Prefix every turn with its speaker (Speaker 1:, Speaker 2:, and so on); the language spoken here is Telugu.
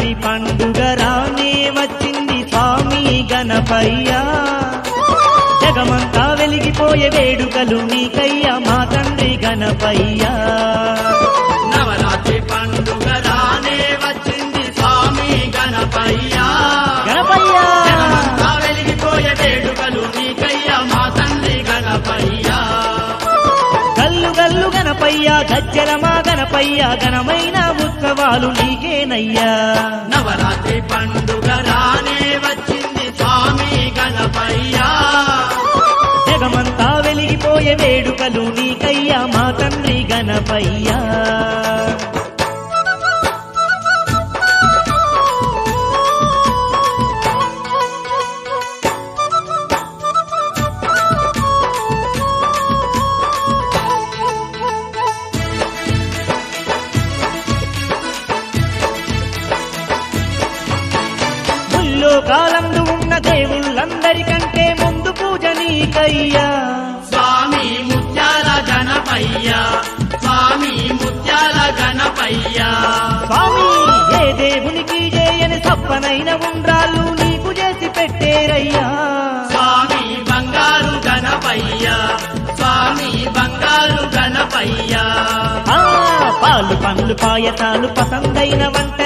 Speaker 1: పండుగ రానే వచ్చింది స్వామి గణపయ్యా జగమంతా వెలిగిపోయే వేడుకలు నీకయ్యా మా తండ్రి గణపయ్యా
Speaker 2: నవరాత్రి పండుగ రానే వచ్చింది స్వామి గణపయ్యా
Speaker 1: గణపయ్యా
Speaker 2: జగమంతా వెలిగిపోయే వేడుకలు నీకయ్యా మా తండ్రి గణపయ్యా
Speaker 1: గల్లు గల్లు గణపయ్యా గజ్జల మా గణపయ్యా ఘనమైన ఉత్సవాలు నీకేనయ్యా
Speaker 2: నవరాత్రి పండుగ రానే వచ్చింది స్వామి గణపయ్యా
Speaker 1: జగమంతా వెలిగిపోయే వేడుకలు నీకయ్యా మా తండ్రి గణపయ్యా ముల్లో కాలంలో ఉన్న దేవుళ్ళందరికంటే ముందు పూజ నీకయ్యా
Speaker 2: స్వామి ముత్యాల గణపయ్యా స్వామి ముత్యాల గణపయ్యా
Speaker 1: స్వామి ఏ దేవునికి చేయని సప్పనైన ఉండ్రాళ్ళు నీకు చేసి పెట్టేరయ్యా
Speaker 2: స్వామి బంగారు గణపయ్యా స్వామి బంగారు గణపయ్యా
Speaker 1: ఆ, పాలు పండ్లు పాయసాలు పసందైన వంట